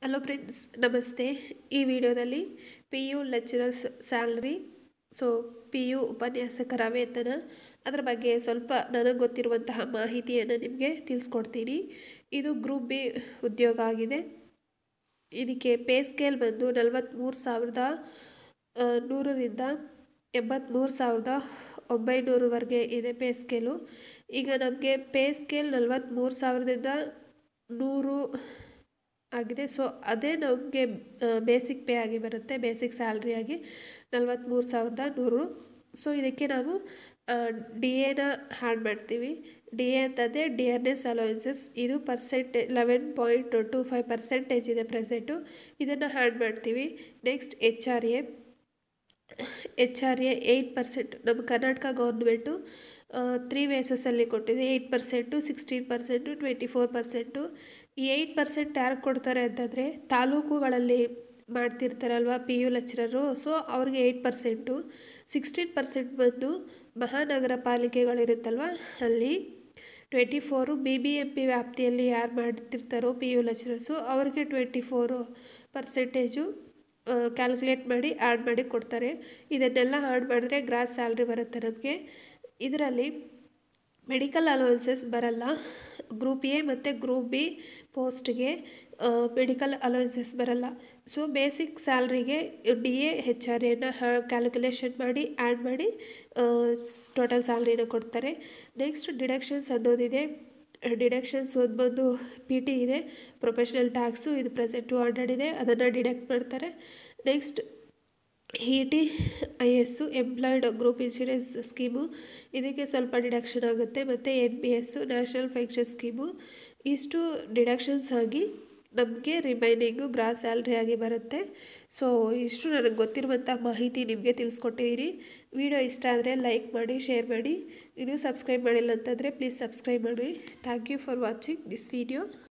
hello friends ನಮಸ್ತೆ ಈ ವಿಡಿಯೋದಲ್ಲಿ P U lecturers salary so P U ಉಪನ್ಯಾಸಕರ ವೇತನ ಅದರ ಬಗ್ಗೆ ಸ್ವಲ್ಪ ನನಗೆ ಗೊತ್ತಿರುವಂತಹ ಮಾಹಿತಿಯನ್ನು ನಿಮಗೆ ತಿಳಿಸ್ಕೊಡ್ತೀನಿ ಇದು ಗ್ರೂಪ್ ಬಿ ಉದ್ಯೋಗ ಆಗಿದೆ ಇದಕ್ಕೆ ಪೇ ಸ್ಕೇಲ್ ಬಂದು ನಲವತ್ತ್ಮೂರು ಸಾವಿರದ ಆ, ನೂರರಿಂದ ಎಂಬತ್ತ್ಮೂರು ಸಾವಿರದ ಒಂಬೈನೂರವರೆಗೆ ಇದೆ ಪೇ ಸ್ಕೇಲು ಈಗ ನಮಗೆ ಪೇ ಸ್ಕೇಲ್ ನಲವತ್ತ್ಮೂರು ಸಾವಿರದಿಂದ ನೂರು ಆಗಿದೆ ಸೊ ಅದೇ ನಮಗೆ ಬೇಸಿಕ್ ಪೇ ಆಗಿ ಬರುತ್ತೆ ಬೇಸಿಕ್ ಸ್ಯಾಲ್ರಿ ಆಗಿ ನಲವತ್ತ್ಮೂರು ಸಾವಿರದ ನೂರು ಸೊ ಇದಕ್ಕೆ ನಾವು ಡಿ ಎನ ಹ್ಯಾಡ್ ಮಾಡ್ತೀವಿ ಡಿ ಎ ಅಂತಂದರೆ ಡಿಯರ್ನೆಸ್ ಅಲೋಯನ್ಸಸ್ ಇದು percentage eleven point two five percentage ಇದೆ ಪ್ರೆಸೆಂಟು ಇದನ್ನು ಹ್ಯಾಡ್ ಮಾಡ್ತೀವಿ next H R A H R A eight percent ನಮ್ಮ ಕರ್ನಾಟಕ ಗೌರ್ಮೆಂಟು ತ್ರೀ ವೇಸಸಲ್ಲಿ ಕೊಟ್ಟಿದೆ eight percent sixteen percent twenty four percent ಈ ಏಯ್ಟ್ ಪರ್ಸೆಂಟ್ ಯಾರು ಕೊಡ್ತಾರೆ ಅಂತಂದರೆ ತಾಲೂಕುಗಳಲ್ಲಿ ಮಾಡ್ತಿರ್ತಾರಲ್ವ ಪಿ ಯು ಲೆಕ್ಚರರು ಸೊ ಅವ್ರಿಗೆ ಏಯ್ಟ್ ಪರ್ಸೆಂಟು ಸಿಕ್ಸ್ಟೀನ್ ಪರ್ಸೆಂಟ್ ಬಂದು ಮಹಾನಗರ ಪಾಲಿಕೆಗಳಿರುತ್ತಲ್ವ ಅಲ್ಲಿ twenty four B B M P ವ್ಯಾಪ್ತಿಯಲ್ಲಿ ಯಾರು ಮಾಡ್ತಿರ್ತಾರೋ ಪಿ ಯು ಲೆಕ್ಚರರ್ಸು ಅವ್ರಿಗೆ ಟ್ವೆಂಟಿ ಫೋರು ಪರ್ಸೆಂಟೇಜು ಕ್ಯಾಲ್ಕುಲೇಟ್ ಮಾಡಿ ಆ್ಯಡ್ ಮಾಡಿ ಕೊಡ್ತಾರೆ ಇದನ್ನೆಲ್ಲ ಆ್ಯಡ್ ಮಾಡಿದ್ರೆ ಗ್ರಾಸ್ ಸ್ಯಾಲ್ರಿ ಬರುತ್ತೆ ನಮಗೆ ಇದರಲ್ಲಿ ಮೆಡಿಕಲ್ ಅಲೋವೆನ್ಸಸ್ ಬರಲ್ಲ ಗ್ರೂಪ್ ಎ ಮತ್ತು ಗ್ರೂಪ್ ಬಿ ಪೋಸ್ಟ್ಗೆ ಮೆಡಿಕಲ್ ಅಲೋವೆನ್ಸಸ್ ಬರಲ್ಲ ಸೊ ಬೇಸಿಕ್ ಸ್ಯಾಲ್ರಿಗೆ ಡಿ ಎ ಹೆಚ್ ಆರ್ ಎನ ಕ್ಯಾಲ್ಕುಲೇಷನ್ ಮಾಡಿ ಆ್ಯಡ್ ಮಾಡಿ ಟೋಟಲ್ ಸ್ಯಾಲ್ರಿನ ಕೊಡ್ತಾರೆ ನೆಕ್ಸ್ಟ್ ಡಿಡಕ್ಷನ್ಸ್ ಅನ್ನೋದಿದೆ ಡಿಡಕ್ಷನ್ಸ್ ಒಂದು ಬಂದು ಪಿ ಟಿ ಇದೆ ಪ್ರೊಫೆಷ್ನಲ್ ಟ್ಯಾಕ್ಸು ಇದು ಪ್ರೆಸೆಂಟ್ ಟು ಹಂಡ್ರೆಡ್ ಇದೆ ಅದನ್ನು ಡಿಡಕ್ಟ್ ಮಾಡ್ತಾರೆ next E T I S employed group insurance scheme ಇದಕ್ಕೆ ಸ್ವಲ್ಪ ಡಿಡಕ್ಷನ್ ಆಗುತ್ತೆ ಮತ್ತು N B S national pension scheme ಇಷ್ಟು ಡಿಡಕ್ಷನ್ಸ್ ಆಗಿ ನಮಗೆ ರಿಮೈನಿಂಗು ಗ್ರಾಸ್ ಸ್ಯಾಲ್ರಿ ಆಗಿ ಬರುತ್ತೆ ಸೊ ಇಷ್ಟು ನನಗೆ ಗೊತ್ತಿರುವಂಥ ಮಾಹಿತಿ ನಿಮಗೆ ತಿಳಿಸ್ಕೊಟ್ಟಿದ್ದೀನಿ ವಿಡಿಯೋ ಇಷ್ಟ ಆದರೆ ಲೈಕ್ ಮಾಡಿ ಶೇರ್ ಮಾಡಿ ಇನ್ನೂ ಸಬ್ಸ್ಕ್ರೈಬ್ ಮಾಡಿಲ್ಲ ಅಂತಂದರೆ ಪ್ಲೀಸ್ ಸಬ್ಸ್ಕ್ರೈಬ್ ಮಾಡಿ thank you for watching this video